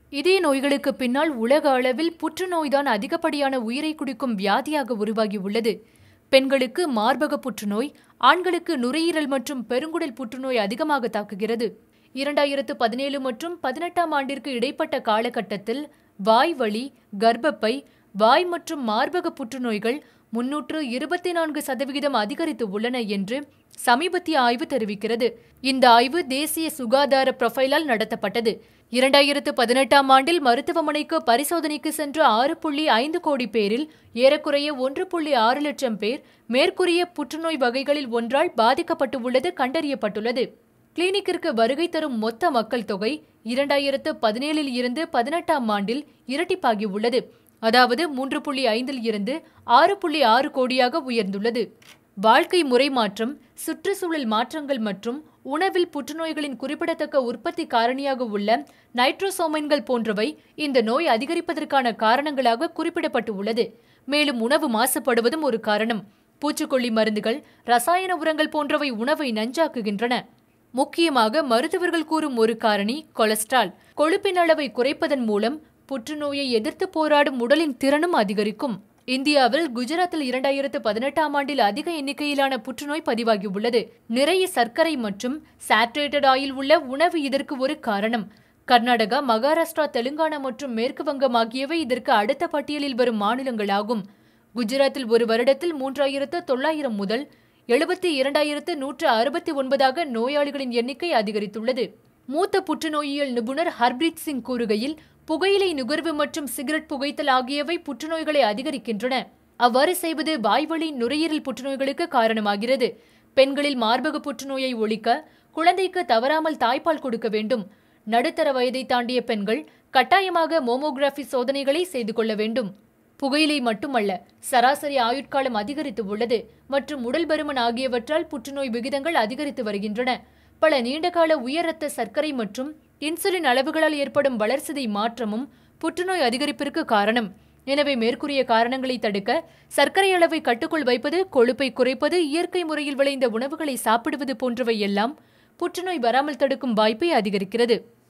இதய நோய்களுக்கு பின்னால் உலக அளவில் புற்றுநோய்தான் அதிகப்படியான உயிரை குடிக்கும் வியாதியாக உருவாகியுள்ளது பெண்களுக்கு மார்பக புற்றுநோய் ஆண்களுக்கு நுரையீரல் மற்றும் பெருங்குடல் புற்றுநோய் அதிகமாக தாக்குகிறது இரண்டாயிரத்து பதினேழு மற்றும் பதினெட்டாம் ஆண்டிற்கு இடைப்பட்ட காலகட்டத்தில் வாய்வழி கர்ப்பப்பை வாய் மற்றும் மார்பக புற்றுநோய்கள் முன்னூற்று இருபத்தி நான்கு சதவிகிதம் அதிகரித்து உள்ளன என்று சமீபத்திய ஆய்வு தெரிவிக்கிறது இந்த ஆய்வு தேசிய சுகாதார ப்ரொஃபைலால் நடத்தப்பட்டது இரண்டாயிரத்து பதினெட்டாம் ஆண்டில் மருத்துவமனைக்கு பரிசோதனைக்கு சென்ற ஆறு புள்ளி ஐந்து கோடி பேரில் ஏறக்குறைய ஒன்று புள்ளி ஆறு லட்சம் பேர் மேற்கூறிய புற்றுநோய் வகைகளில் ஒன்றால் பாதிக்கப்பட்டு உள்ளது கண்டறியப்பட்டுள்ளது கிளினிக்கிற்கு வருகை தரும் மொத்த மக்கள் தொகை இரண்டாயிரத்து பதினேழில் இருந்து பதினெட்டாம் ஆண்டில் இரட்டிப்பாகி உள்ளது அதாவது மூன்று புள்ளி ஐந்தில் இருந்து ஆறு புள்ளி ஆறு கோடியாக உயர்ந்துள்ளது வாழ்க்கை முறை மாற்றம் சுற்றுச்சூழல் மாற்றங்கள் மற்றும் உணவில் புற்றுநோய்களின் குறிப்பிடத்தக்க உற்பத்தி காரணியாக உள்ள நைட்ரோசோமைன்கள் போன்றவை இந்த நோய் அதிகரிப்பதற்கான காரணங்களாக குறிப்பிடப்பட்டு உள்ளது மேலும் உணவு மாசுபடுவதும் ஒரு காரணம் பூச்சிக்கொல்லி மருந்துகள் ரசாயன உரங்கள் போன்றவை உணவை நஞ்சாக்குகின்றன முக்கியமாக மருத்துவர்கள் கூறும் ஒரு காரணி கொலஸ்ட்ரால் கொழுப்பின் அளவை குறைப்பதன் மூலம் புற்றுநோயை எதிர்த்து போராடும் உடலின் திறனும் அதிகரிக்கும் இந்தியாவில் குஜராத்தில் இரண்டாயிரத்து பதினெட்டாம் ஆண்டில் அதிக எண்ணிக்கையிலான புற்றுநோய் பதிவாகியுள்ளது நிறைய சர்க்கரை மற்றும் சாச்சுரேட்டட் ஆயில் உள்ள உணவு இதற்கு ஒரு காரணம் கர்நாடகா மகாராஷ்டிரா தெலுங்கானா மற்றும் மேற்கு வங்கம் ஆகியவை இதற்கு அடுத்த பட்டியலில் வரும் மாநிலங்களாகும் குஜராத்தில் ஒரு வருடத்தில் மூன்றாயிரத்து தொள்ளாயிரம் முதல் எழுபத்தி இரண்டாயிரத்து நூற்று அறுபத்தி ஒன்பதாக நோயாளிகளின் எண்ணிக்கை அதிகரித்துள்ளது மூத்த புற்றுநோயியல் நிபுணர் ஹர்ப்ரீத் சிங் கூறுகையில் புகையிலை நுகர்வு மற்றும் சிகரெட் புகைத்தல் ஆகியவை புற்றுநோய்களை அதிகரிக்கின்றன அவ்வாறு செய்வது வாய்வழி நுரையீரல் புற்றுநோய்களுக்கு காரணமாகிறது பெண்களில் மார்பக புற்றுநோயை ஒழிக்க குழந்தைக்கு தவறாமல் தாய்ப்பால் கொடுக்க வேண்டும் நடுத்தர வயதை தாண்டிய பெண்கள் கட்டாயமாக மோமோகிராஃபி சோதனைகளை செய்து கொள்ள வேண்டும் புகையிலை மட்டுமல்ல சராசரி ஆயுட்காலம் அதிகரித்து உள்ளது மற்றும் உடல் பருமன் ஆகியவற்றால் புற்றுநோய் விகிதங்கள் அதிகரித்து வருகின்றன பல நீண்டகால உயர் ரத்த சர்க்கரை மற்றும் இன்சுலின் அளவுகளால் ஏற்படும் வளர்சிதை மாற்றமும் புற்றுநோய் அதிகரிப்பிற்கு காரணம் எனவே மேற்கூறிய காரணங்களை தடுக்க சர்க்கரை அளவை கட்டுக்குள் வைப்பது கொழுப்பை குறைப்பது இயற்கை முறையில் விளைந்த உணவுகளை சாப்பிடுவது போன்றவை எல்லாம் புற்றுநோய் வராமல் தடுக்கும் வாய்ப்பை அதிகரிக்கிறது